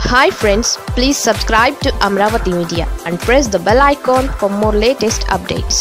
hi friends please subscribe to Amaravati media and press the bell icon for more latest updates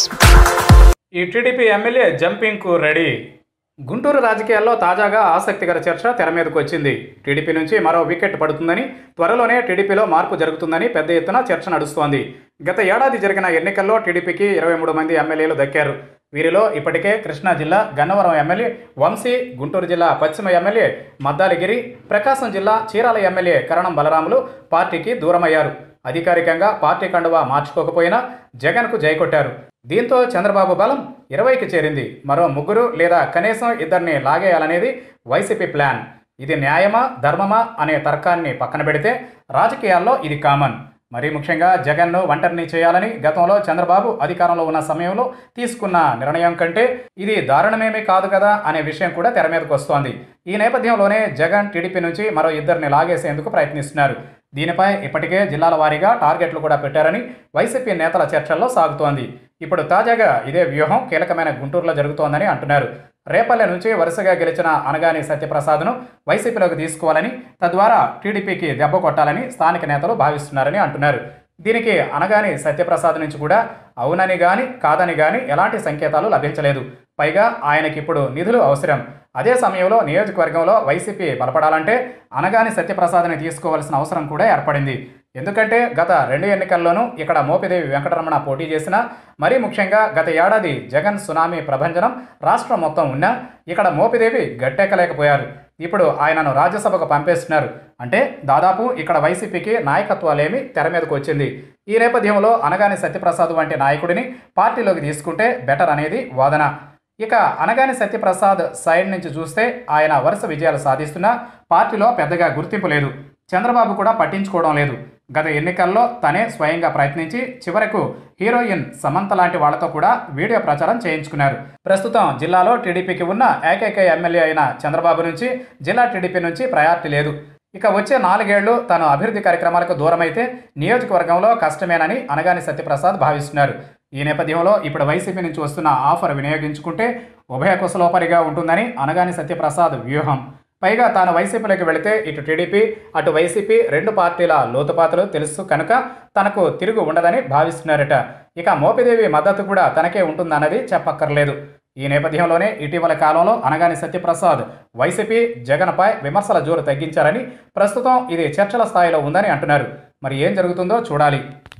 ఈ TDP MLA జంపింగ్కు ready Guntur రాజకీయాల్లో తాజాగా ఆసక్తికర చర్చ తెర మీదకు వచ్చింది టీడీపీ నుంచి మరో వికెట్ పడుతుందని త్వరలోనే టీడీపీలో మార్పు జరుగుతుందని పెద్ద ఎత్తున చర్చ నడుస్తోంది గత ఏడాది జరిగిన ఎన్నికల్లో టీడీపీకి ఇరవై మూడు మంది ఎమ్మెల్యేలు దక్కారు వీరిలో ఇప్పటికే కృష్ణా జిల్లా గన్నవరం ఎమ్మెల్యే వంశీ గుంటూరు జిల్లా పశ్చిమ ఎమ్మెల్యే మద్దాలిగిరి ప్రకాశం జిల్లా చీరాల ఎమ్మెల్యే కరణం బలరాములు పార్టీకి దూరమయ్యారు అధికారికంగా పార్టీ కండువా మార్చుకోకపోయినా జగన్కు జై కొట్టారు దీంతో చంద్రబాబు బలం ఇరవైకి చేరింది మరో ముగ్గురు లేదా కనీసం ఇద్దరిని లాగేయాలనేది వైసీపీ ప్లాన్ ఇది న్యాయమా ధర్మమా అనే తర్కాన్ని పక్కన పెడితే రాజకీయాల్లో ఇది కామన్ మరీ ముఖ్యంగా జగన్ను ఒంటరిని చేయాలని గతంలో చంద్రబాబు అధికారంలో ఉన్న సమయంలో తీసుకున్న నిర్ణయం కంటే ఇది దారుణమేమీ కాదు కదా అనే విషయం కూడా తెర మీదకు వస్తోంది ఈ నేపథ్యంలోనే జగన్ టీడీపీ నుంచి మరో ఇద్దరిని లాగేసేందుకు ప్రయత్నిస్తున్నారు దీనిపై ఇప్పటికే జిల్లాల వారీగా టార్గెట్లు కూడా పెట్టారని వైసీపీ నేతల చర్చల్లో సాగుతోంది ఇప్పుడు తాజాగా ఇదే వ్యూహం కీలకమైన గుంటూరులో జరుగుతోందని అంటున్నారు రేపల్లె నుంచి వరుసగా గెలిచిన అనగాని సత్యప్రసాద్ను వైసీపీలోకి తీసుకోవాలని తద్వారా టీడీపీకి దెబ్బ కొట్టాలని స్థానిక నేతలు భావిస్తున్నారని అంటున్నారు దీనికి అనగాని సత్యప్రసాద్ నుంచి కూడా అవునని గాని కాదని గాని ఎలాంటి సంకేతాలు లభించలేదు పైగా ఆయనకి ఇప్పుడు నిధులు అవసరం అదే సమయంలో నియోజకవర్గంలో వైసీపీ బలపడాలంటే అనగాని సత్యప్రసాద్ని తీసుకోవాల్సిన అవసరం కూడా ఏర్పడింది ఎందుకంటే గత రెండు ఎన్నికల్లోనూ ఇక్కడ మోపిదేవి వెంకటరమణ పోటీ చేసినా మరీ ముఖ్యంగా గత ఏడాది జగన్ సునామీ ప్రభంజనం రాష్ట్రం మొత్తం ఉన్నా ఇక్కడ మోపిదేవి గట్టెక్కలేకపోయారు ఇప్పుడు ఆయనను రాజ్యసభకు పంపేస్తున్నారు అంటే దాదాపు ఇక్కడ వైసీపీకి నాయకత్వాలేమి తెర మీదకు వచ్చింది ఈ నేపథ్యంలో అనగాని సత్యప్రసాద్ వంటి నాయకుడిని పార్టీలోకి తీసుకుంటే బెటర్ అనేది వాదన ఇక అనగాని సత్యప్రసాద్ సైడ్ నుంచి చూస్తే ఆయన వరుస విజయాలు సాధిస్తున్నా పార్టీలో పెద్దగా గుర్తింపు లేదు చంద్రబాబు కూడా పట్టించుకోవడం లేదు గత ఎన్నికల్లో తనే స్వయంగా ప్రయత్నించి చివరకు హీరోయిన్ సమంత లాంటి వాళ్లతో కూడా వీడియో ప్రచారం చేయించుకున్నారు ప్రస్తుతం జిల్లాలో టీడీపీకి ఉన్న ఏకైక ఎమ్మెల్యే అయిన చంద్రబాబు నుంచి జిల్లా టీడీపీ నుంచి ప్రయారిటీ లేదు ఇక వచ్చే నాలుగేళ్లు తాను అభివృద్ధి కార్యక్రమాలకు దూరమైతే నియోజకవర్గంలో కష్టమేనని అనగాని సత్యప్రసాద్ భావిస్తున్నారు ఈ నేపథ్యంలో ఇప్పుడు వైసీపీ నుంచి వస్తున్న ఆఫర్ వినియోగించుకుంటే ఉభయ కుశలోపరిగా ఉంటుందని అనగాని సత్యప్రసాద్ వ్యూహం పైగా తాను వైసీపీలోకి వెళితే ఇటు టీడీపీ అటు వైసీపీ రెండు పార్టీల లోతుపాతలు తెలుసు కనుక తనకు తిరుగు ఉండదని భావిస్తున్నారట ఇక మోపిదేవి మద్దతు కూడా తనకే ఉంటుందన్నది చెప్పక్కర్లేదు ఈ నేపథ్యంలోనే ఇటీవల కాలంలో అనగాని సత్యప్రసాద్ వైసీపీ జగన్పై విమర్శల జోరు తగ్గించారని ప్రస్తుతం ఇది చర్చల స్థాయిలో ఉందని అంటున్నారు మరి ఏం జరుగుతుందో చూడాలి